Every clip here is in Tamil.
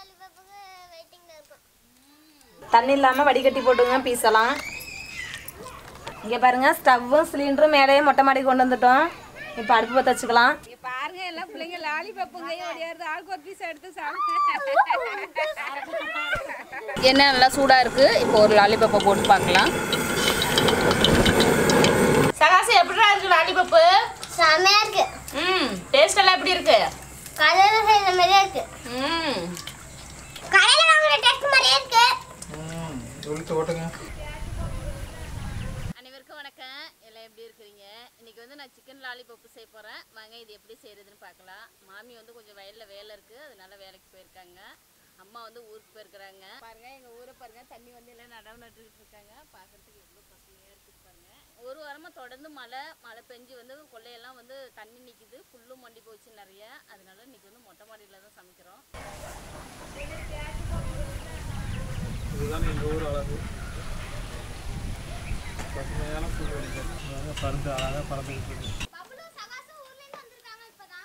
லாலிபாப்புக்கு வெயிட்டிங்ல இருக்கும் தண்ணி இல்லாமல் வடிகட்டி போட்டுங்க பீஸெல்லாம் இங்கே பாருங்க ஸ்டவ்வும் சிலிண்டரும் மேலேயே மொட்டை மாடி கொண்டு வந்துட்டோம் இப்போ அடுப்பு பற்ற வச்சுக்கலாம் இங்க பாருங்க எல்லாம் பிள்ளைங்க லாலிபப்புங்கையும் ஓடியாருது ஆளுக்கு ஒரு பீஸ் எடுத்து சாப்பிட்டு எண்ணெய் நல்லா சூடா இருக்கு இப்போ ஒரு லாலிபப்பை போட்டு பார்க்கலாம் சகாசி எப்படிடா இருக்கு லாலிபப்பு செமையா இருக்கு ம் டேஸ்ட் எல்லாம் எப்படி இருக்கு கடையில செய்யற மாதிரியே இருக்கு ம் கடையில வாங்குற டேஸ்ட் மாதிரியே இருக்கு இழுத்து ஓட்டுங்க அனைவருக்கும் வணக்கம் எல்லாம் எப்படி இருக்கிறீங்க இன்னைக்கு வந்து நான் சிக்கன் லாலிபப்பு செய்ய போகிறேன் வாங்க இது எப்படி செய்கிறதுன்னு பார்க்கலாம் மாமி வந்து கொஞ்சம் வயலில் வேலை இருக்குது அதனால வேலைக்கு போயிருக்காங்க அம்மா வந்து ஊருக்கு போயிருக்கிறாங்க பாருங்க எங்கள் ஊரை பாருங்க தண்ணி வந்து எல்லாம் நடவு நட்டுக்கிட்டு இருக்காங்க பார்க்கறதுக்கு எவ்வளோ பசுமையாக இருக்குது பாருங்க ஒரு வாரமாக தொடர்ந்து மழை மழை பெஞ்சு வந்து கொள்ளையெல்லாம் வந்து தண்ணி நிற்கிது புல்லும் மண்டி போச்சு நிறைய அதனால இன்னைக்கு வந்து மொட்டை மாடியில் தான் சமைக்கிறோம் இதுதான் எங்கள் ஊர் அழகு பசுமையான புல்வெளிகள் அழகாக பறந்து அழகாக பறந்துக்கிட்டு இருக்கு பப்ளு சகாசு ஊர்ல இருந்து வந்திருக்காங்க இப்பதான்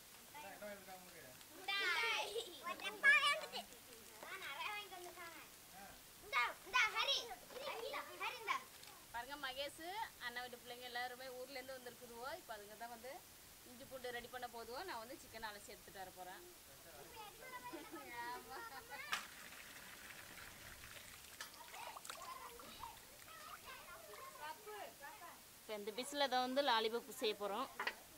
பாருங்க மகேஷ் அண்ணன் வீட்டு பிள்ளைங்க எல்லாருமே ஊர்லேருந்து வந்திருக்குதுவோ இப்போ அதுங்க தான் வந்து இஞ்சி பூண்டு ரெடி பண்ண போதுவோ நான் வந்து சிக்கன் அலசி எடுத்துட்டு வர போகிறேன் இப்போ இந்த பிஸில் தான் வந்து லாலிபப் செய்ய போகிறோம்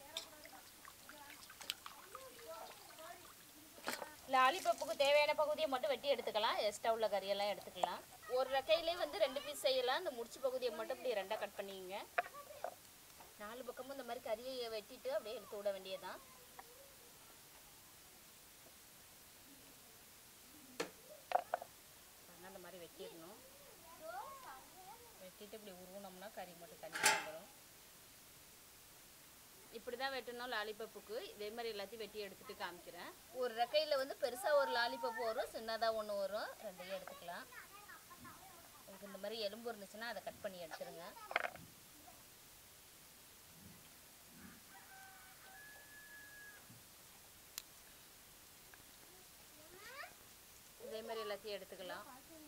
லாலிபப்புக்கு தேவையான பகுதியை மட்டும் வெட்டி எடுத்துக்கலாம் எக்ஸ்ட்ரா உள்ள கறியெல்லாம் எடுத்துக்கலாம் ஒரு ரெக்கையிலே வந்து ரெண்டு பீஸ் செய்யலாம் இந்த முடிச்சு பகுதியை மட்டும் இப்படி ரெண்டாக கட் பண்ணிக்கங்க நாலு பக்கமும் இந்த மாதிரி கறியை வெட்டிட்டு அப்படியே எடுத்து விட வேண்டியதுதான் பாருங்க, அந்த மாதிரி வெட்டிடணும் வெட்டிட்டு இப்படி உருவினோம்னா கறி மட்டும் தனியாக வந்துடும் இப்படி தான் வெட்டணும் லாலிபப்புக்கு இதே மாதிரி எல்லாத்தையும் வெட்டி எடுத்துட்டு காமிக்கிறேன் ஒரு ரெக்கையில் வந்து பெருசாக ஒரு லாலிபப் வரும் சின்னதாக ஒன்று வரும் ரெண்டையும் எடுத்துக்கலாம் உங்களுக்கு இந்த மாதிரி எலும்பு இருந்துச்சுன்னா அதை கட் பண்ணி எடுத்துருங்க இதே மாதிரி எல்லாத்தையும் எடுத்துக்கலாம்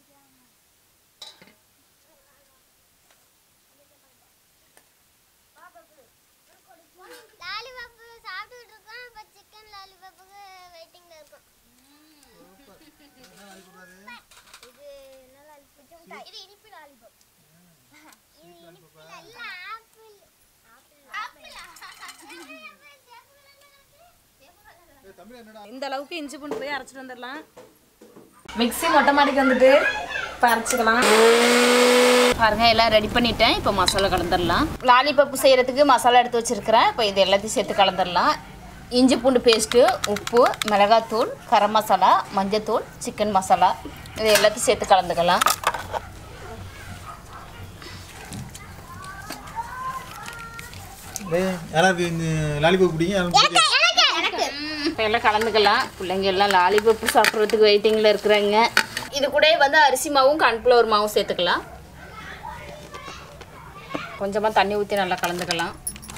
லாலிபாப்பு சாப்பிட்டுட்டு இருக்கோம் இப்ப சிக்கன் லாலிபாப்புக்கு வெயிட்டிங்ல இருக்கும் இது என்ன லாலிபாப் இது இனிப்பு லாலிபாப் இது இனிப்பு இல்ல ஆப்பிள் ஆப்பிள் இந்த அளவுக்கு இஞ்சி பூண்டு போய் அரைச்சிட்டு வந்துடலாம் மிக்ஸி மொட்டை மாடிக்கு வந்துட்டு இப்போ அரைச்சிக்கலாம் பாருங்க எல்லாம் ரெடி பண்ணிட்டேன் இப்போ மசாலா கலந்துடலாம் லாலிபப்பு செய்கிறதுக்கு மசாலா எடுத்து வச்சிருக்கிறேன் இப்போ இது எல்லாத்தையும் சேர்த்து கலந்துடலாம் இஞ்சி பூண்டு பேஸ்ட்டு உப்பு மிளகாத்தூள் கரம் மசாலா மஞ்சத்தூள் சிக்கன் மசாலா இது எல்லாத்தையும் சேர்த்து கலந்துக்கலாம் டேய் யாராருக்கு இந்த லாலிபாப் பிடிக்கும் யாரும் இப்போ எல்லாம் கலந்துக்கலாம் பிள்ளைங்க எல்லாம் லாலிபப்பு சாப்பிட்றதுக்கு வெயிட்டிங்கில் இருக்கிறாங்க இது கூட வந்து அரிசி மாவும் கான்ஃப்ளவர் மாவும் சேர்த்துக்கலாம் கொஞ்சமாக தண்ணி ஊற்றி நல்லா கலந்துக்கலாம்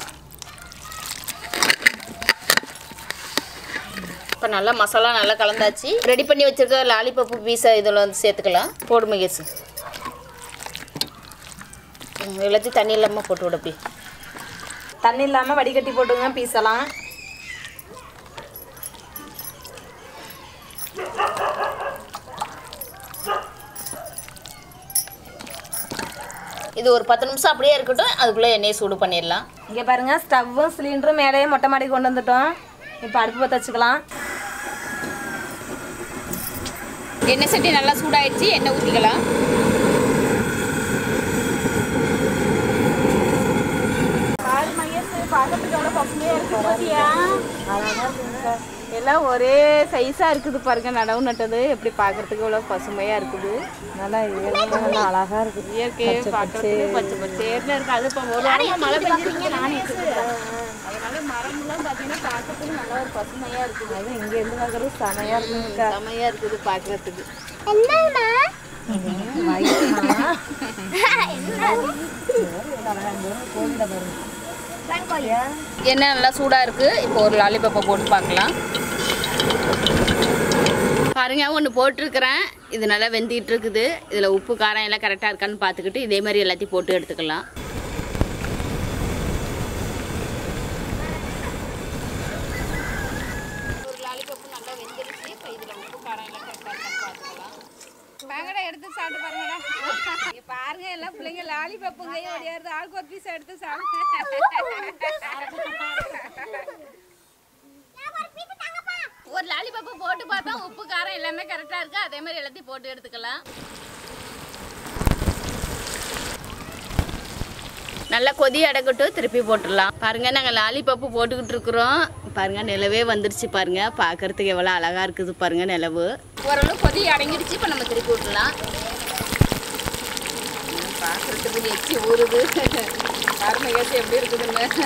இப்போ நல்லா மசாலா நல்லா கலந்தாச்சு ரெடி பண்ணி வச்சிருக்க லாலிபப்பு பீஸை இதில் வந்து சேர்த்துக்கலாம் போடு மகேஷ் ம், எல்லாத்தையும் தண்ணி இல்லாமல் போட்டு விட அப்படி தண்ணி இல்லாமல் வடிகட்டி போட்டுங்க பீஸெல்லாம் இது ஒரு பத்து நிமிஷம் அப்படியே இருக்கட்டும் அதுக்குள்ளே எண்ணெயை சூடு பண்ணிடலாம் இங்கே பாருங்க ஸ்டவ்வும் சிலிண்டரும் மேலேயே மொட்டை மாடி கொண்டு வந்துட்டோம் இப்போ அடுப்பு பற்ற வச்சுக்கலாம் எண்ணெய் சட்டி நல்லா சூடாயிடுச்சு எண்ணெய் ஊற்றிக்கலாம் எல்லாம் ஒரே சைஸா இருக்குது பாருங்க நடவு நட்டது எப்படி பார்க்கறதுக்கு இவ்வளோ பசுமையா இருக்குது நல்லா இயற்கையாக நல்லா அழகாக இருக்குது இயற்கையை பார்க்கறதுக்கு பச்சை பச்சேர்னு இருக்கு அது இப்போ ஒரு வாரமா மழை பெஞ்சிருக்கீங்க நானே எடுத்துக்கிறேன். அதனால மரம்லாம் பார்த்தீங்கன்னா பார்க்கறதுக்கு நல்லா ஒரு பசுமையா இருக்குது அது இங்கேருந்து பார்க்குறது செமையாக இருக்குங்க செமையா இருக்குது பார்க்கறதுக்கு என்னம்மா எண்ணெய் நல்லா சூடாக இருக்குது இப்போ ஒரு லாலிபப்பை போட்டு பார்க்கலாம் பாருங்க ஒன்று போட்டிருக்கிறேன் இது நல்லா வெந்திட்டு இருக்குது இதில் உப்பு காரம் எல்லாம் கரெக்டாக இருக்கான்னு பார்த்துக்கிட்டு இதே மாதிரி எல்லாத்தையும் போட்டு எடுத்துக்கலாம் ஒரு லாலிபப்பு நல்லா வெந்துருச்சு இப்போ இதில் உப்பு காரம் எல்லாம் கரெக்டாக இருக்கான்னு பார்த்துக்கலாம் வாங்கடா எடுத்து சாப்பிட்டு பாருங்கடா இங்க பாருங்க எல்லாம் பிள்ளைங்க லாலிபப்புங்க ஓடியாருது ஆளுக்கு ஒரு பீஸ் எடுத்து ஒரு லாலிபப்பு போட்டு பார்த்தா உப்பு காரம் எல்லாமே கரெக்டாக இருக்கு அதே மாதிரி எல்லாத்தையும் போட்டு எடுத்துக்கலாம் நல்லா கொதி அடக்கட்டும் திருப்பி போட்டுடலாம் பாருங்க நாங்கள் லாலிபப்பு போட்டுக்கிட்டு இருக்கிறோம் பாருங்க நிலவே வந்துருச்சு பாருங்க பார்க்கறதுக்கு எவ்வளோ அழகா இருக்குது பாருங்க நிலவு ஓரளவு கொதி அடங்கிடுச்சு இப்போ நம்ம திருப்பி விட்டுலாம் பார்க்கறதுக்கு எச்சி ஊறுது பாருங்க எச்சி எப்படி இருக்குதுன்னு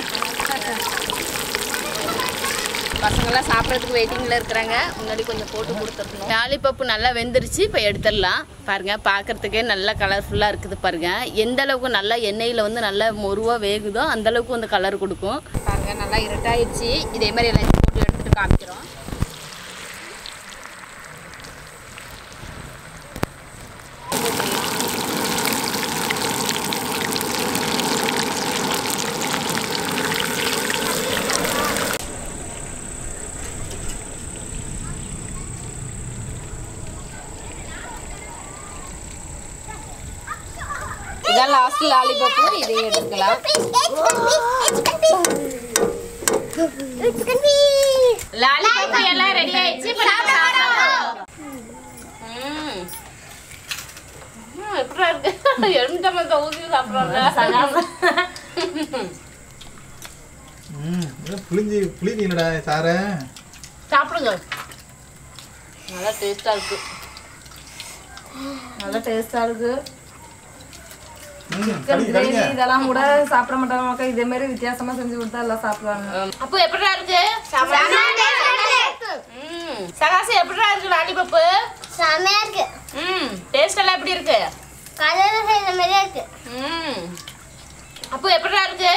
பசங்களாம் சாப்பிட்றதுக்கு வெயிட்டிங்கில் இருக்கிறாங்க முன்னாடி கொஞ்சம் போட்டு கொடுத்துருக்கணும் லாலிபப்பு நல்லா வெந்துருச்சு இப்போ எடுத்துடலாம் பாருங்க பார்க்கறதுக்கே நல்லா கலர்ஃபுல்லாக இருக்குது பாருங்க எந்த அளவுக்கு நல்லா எண்ணெயில் வந்து நல்லா மொருவாக வேகுதோ அந்த அளவுக்கு வந்து கலர் கொடுக்கும் பாருங்க நல்லா இருட்டாயிடுச்சு இதே மாதிரி எல்லாத்தையும் போட்டு எடுத்துட்டு காமிக்கிறோம் இதான் லாஸ்ட் லாலிபப்பு இதையும் எடுத்துக்கலாம் லாலிபப்பு எல்லாம் ரெடி ஆயிடுச்சு இப்போ நம்ம சாப்பிடலாம் ம். ம், எப்படிடா இருக்கு எலுமிச்சம்பழத்தை ஊற்றி சாப்பிட்றோம்ல ம் இதெல்லாம் புளிஞ்சி புளிஞ்சி என்னடா சார சாப்பிடுங்க நல்லா டேஸ்ட்டாக இருக்கு நல்லா டேஸ்டா இருக்கு ம் சிக்கன் கடிங்க கிரேவி கடிங்க இதெல்லாம் கூட சாப்பிட மாட்டாங்க மக்கா இதே மாதிரி வித்தியாசமா செஞ்சு கொடுத்தா எல்லாம் சாப்பிடுவாங்க அப்போ எப்படிடா இருக்கு ம் சகாசி எப்படிடா இருக்கு லாலிபப்பு செமையா இருக்கு ம் டேஸ்ட் எல்லாம் எப்படி இருக்கு கடையில செய்யற மாதிரியே இருக்கு ம் அப்போ எப்படிடா இருக்கு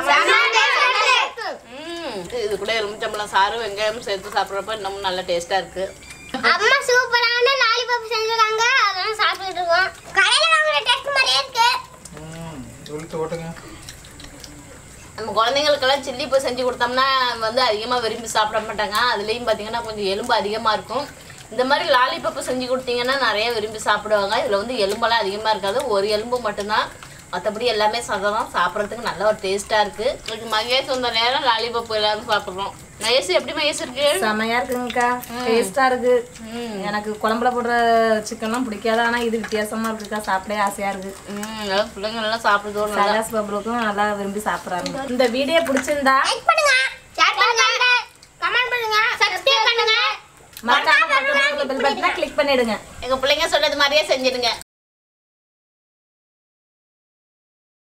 ம் இது கூட எலுமிச்சம்பழம் சாறு வெங்காயம் சேர்த்து சாப்பிட்றப்ப இன்னமும் நல்லா டேஸ்ட்டாக இருக்கு அம்மா சூப்பரான லாலிபாப் செஞ்சிருக்காங்க அதெல்லாம் சாப்பிட்டுட்டு இருக்கோம் கடையில வாங்குற டேஸ்ட் மாதிரியே இருக்கு ம் உளுத்து ஓட்டுங்க நம்ம குழந்தைங்களுக்கெல்லாம் சில்லி இப்போ செஞ்சு கொடுத்தோம்னா வந்து அதிகமாக விரும்பி சாப்பிட மாட்டாங்க அதுலேயும் பார்த்தீங்கன்னா கொஞ்சம் எலும்பு அதிகமாக இருக்கும் இந்த மாதிரி லாலிபப்பு செஞ்சு கொடுத்தீங்கன்னா நிறைய விரும்பி சாப்பிடுவாங்க இதில் வந்து எலும்பெல்லாம் அதிகமாக இருக்காது ஒரு எலும்பு மட்டும்தான் மற்றபடி எல்லாமே சதம் சாப்பிட்றதுக்கு நல்ல ஒரு டேஸ்ட்டாக இருக்குது இன்னைக்கு மகேஷ் வந்த நேரம் லாலிபப்பு எல்லாரும் சாப்பிட்றோம் மகேஷ் எப்படி மகேஷ் இருக்கு செமையா இருக்குங்கக்கா டேஸ்டா இருக்கு எனக்கு குழம்புல போடுற சிக்கன்லாம் பிடிக்காது ஆனா இது வித்தியாசமா இருக்குக்கா சாப்பிடவே ஆசையா இருக்கு ம் நல்லா பிள்ளைங்க எல்லாம் சாப்பிடுதோ நல்லா சகாஸ் பப்ளுக்கும் நல்லா விரும்பி சாப்பிடுறாங்க இந்த வீடியோ பிடிச்சிருந்தா லைக் பண்ணுங்க ஷேர் பண்ணுங்க கமெண்ட் பண்ணுங்க சப்ஸ்கிரைப் பண்ணுங்க மறக்காம பக்கத்துல இருக்க bell button-அ click பண்ணிடுங்க எங்கள் பிள்ளைங்க சொன்னது மாதிரியே செஞ்சிடுங்க